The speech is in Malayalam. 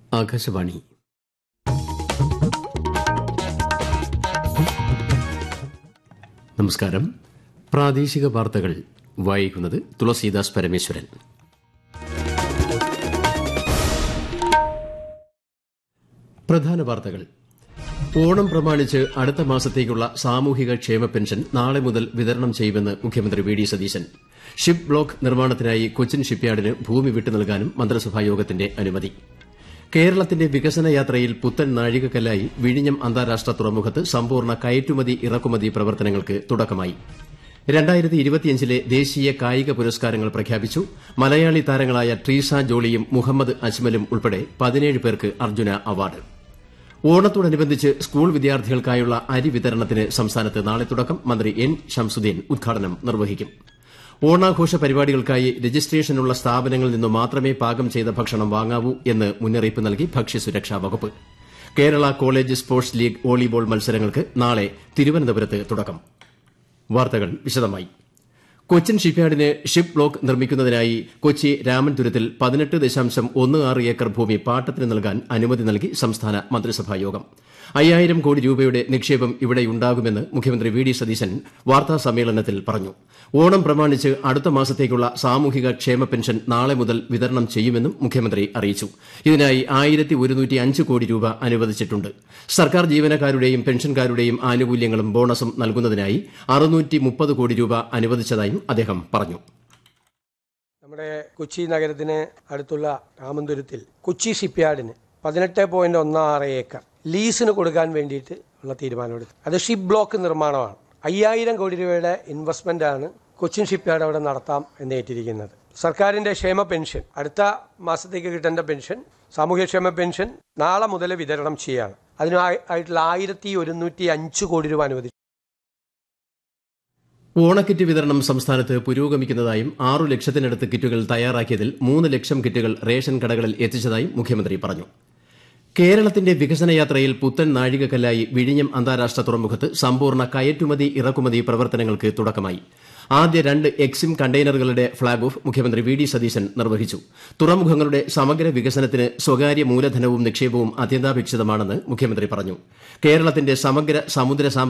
ആകാശവാണി നമസ്കാരം പ്രാദേശിക വാർത്തകൾ വായിക്കുന്നത് തുളസീദാസ് പരമേശ്വരൻ പ്രധാന വാർത്തകൾ ഓണം പ്രമാണിച്ച് അടുത്ത മാസത്തേക്കുള്ള സാമൂഹിക ക്ഷേമ പെൻഷൻ നാളെ മുതൽ വിതരണം ചെയ്യുമെന്ന് മുഖ്യമന്ത്രി V D Satheesan ship block നിർമ്മാണത്തിനായി കൊച്ചിൻ ഷിപ്പ്യാർഡിന് ഭൂമി വിട്ടു നൽകാനും മന്ത്രിസഭായോഗത്തിന്റെ അനുമതി കേരളത്തിന്റെ വികസന യാത്രയിൽ പുത്തൻ നാഴികക്കല്ലായി വിഴിഞ്ഞം അന്താരാഷ്ട്ര തുറമുഖത്ത് സമ്പൂർണ്ണ കയറ്റുമതി ഇറക്കുമതി പ്രവർത്തനങ്ങൾക്ക് തുടക്കമായി രണ്ടായിരത്തി ഇരുപത്തിയഞ്ചിലെ ദേശീയ കായിക പുരസ്കാരങ്ങൾ പ്രഖ്യാപിച്ചു മലയാളി താരങ്ങളായ ട്രീസ ജോളിയും മുഹമ്മദ് അജ്മലും ഉൾപ്പെടെ പതിനേഴ് പേർക്ക് അർജുന അവാർഡ് ഓണത്തോടനുബന്ധിച്ച് സ്കൂൾ വിദ്യാർത്ഥികൾക്കായുള്ള അരി വിതരണത്തിന് സംസ്ഥാനത്ത് നാളെ തുടക്കം മന്ത്രി എൻ ഷംസുദ്ദീൻ ഉദ്ഘാടനം നിർവഹിക്കും ഓണാഘോഷ പരിപാടികൾക്കായി രജിസ്ട്രേഷനുള്ള സ്ഥാപനങ്ങളിൽ നിന്നു മാത്രമേ പാകം ചെയ്ത ഭക്ഷണം വാങ്ങാവൂ എന്ന് മുന്നറിയിപ്പ് നൽകി ഭക്ഷ്യസുരക്ഷാ വകുപ്പ് Kerala college sports league volleyball മത്സരങ്ങൾക്ക് നാളെ തിരുവനന്തപുരത്ത് തുടക്കം വാർത്തകൾ വിശദമായി കൊച്ചിൻ ഷിപ്പ്യാർഡിന് ഷിപ്പ് ബ്ലോക്ക് നിർമ്മിക്കുന്നതിനായി കൊച്ചി രാമൻതുരത്തിൽ പതിനെട്ട് ദശാംശം ഒന്ന് ആറ് ഏക്കർ ഭൂമി പാട്ടത്തിന് നൽകാൻ അനുമതി നൽകി സംസ്ഥാന മന്ത്രിസഭായോഗം അയ്യായിരം കോടി രൂപയുടെ നിക്ഷേപം ഇവിടെയുണ്ടാകുമെന്ന് മുഖ്യമന്ത്രി വി ഡി സതീശൻ വാർത്താ സമ്മേളനത്തിൽ പറഞ്ഞു ഓണം പ്രമാണിച്ച് അടുത്ത മാസത്തേക്കുള്ള സാമൂഹിക ക്ഷേമ പെൻഷൻ നാളെ മുതൽ വിതരണം ചെയ്യുമെന്നും മുഖ്യമന്ത്രി അറിയിച്ചു ഇതിനായി ആയിരത്തി ഒരുന്നൂറ്റി അഞ്ച് കോടി രൂപ അനുവദിച്ചിട്ടുണ്ട് സർക്കാർ ജീവനക്കാരുടെയും പെൻഷൻകാരുടെയും ആനുകൂല്യങ്ങളും ബോണസും നൽകുന്നതിനായി അറുന്നൂറ്റി മുപ്പത് കോടി രൂപ അനുവദിച്ചതായും അദ്ദേഹം പറഞ്ഞു നമ്മുടെ കൊച്ചി നഗരത്തിന് അടുത്തുള്ള രാമന്തുരത്തിൽ കൊച്ചി ഷിപ്പ്യാർഡിന് പതിനെട്ട് പോയിന്റ് ഒന്ന് ആറ് ഏക്കർ ലീസിന് കൊടുക്കാൻ വേണ്ടിയിട്ട് ഉള്ള തീരുമാനമെടുത്തു അത് ഷിപ്പ് ബ്ലോക്ക് നിർമ്മാണമാണ് അയ്യായിരം കോടി രൂപയുടെ ഇൻവെസ്റ്റ്മെന്റ് ആണ് കൊച്ചിൻ ഷിപ്പ്യാർഡ് അവിടെ നടത്താം എന്ന് ഏറ്റിരിക്കുന്നത് സർക്കാരിന്റെ ക്ഷേമ പെൻഷൻ അടുത്ത മാസത്തേക്ക് കിട്ടേണ്ട പെൻഷൻ സാമൂഹ്യക്ഷേമ പെൻഷൻ നാളെ മുതൽ വിതരണം ചെയ്യാണ് അതിനായി ആയിട്ടുള്ള ആയിരത്തി ഒരുന്നൂറ്റി അഞ്ച് കോടി രൂപ അനുവദിച്ചു ഓണക്കിറ്റ് വിതരണം സംസ്ഥാനത്ത് പുരോഗമിക്കുന്നതായും ആറു ലക്ഷത്തിനടുത്ത് കിറ്റുകൾ തയ്യാറാക്കിയതിൽ മൂന്ന് ലക്ഷം കിറ്റുകൾ റേഷൻ കടകളിൽ എത്തിച്ചതായും മുഖ്യമന്ത്രി പറഞ്ഞു കേരളത്തിന്റെ വികസന യാത്രയിൽ പുത്തൻ നാഴികക്കല്ലായി വിഴിഞ്ഞം അന്താരാഷ്ട്ര തുറമുഖത്ത് സമ്പൂർണ്ണ കയറ്റുമതി ഇറക്കുമതി പ്രവർത്തനങ്ങൾക്ക് തുടക്കമായി ആദ്യ രണ്ട് എക്സിം കണ്ടെയ്നറുകളുടെ ഫ്ളാഗ് ഓഫ് മുഖ്യമന്ത്രി വി ഡി സതീശൻ നിർവഹിച്ചു തുറമുഖങ്ങളുടെ സമഗ്ര വികസനത്തിന് സ്വകാര്യ മൂലധനവും നിക്ഷേപവും അത്യന്താപേക്ഷിതമാണെന്ന് മുഖ്യമന്ത്രി പറഞ്ഞു കേരളത്തിന്റെ സമഗ്ര സമുദ്ര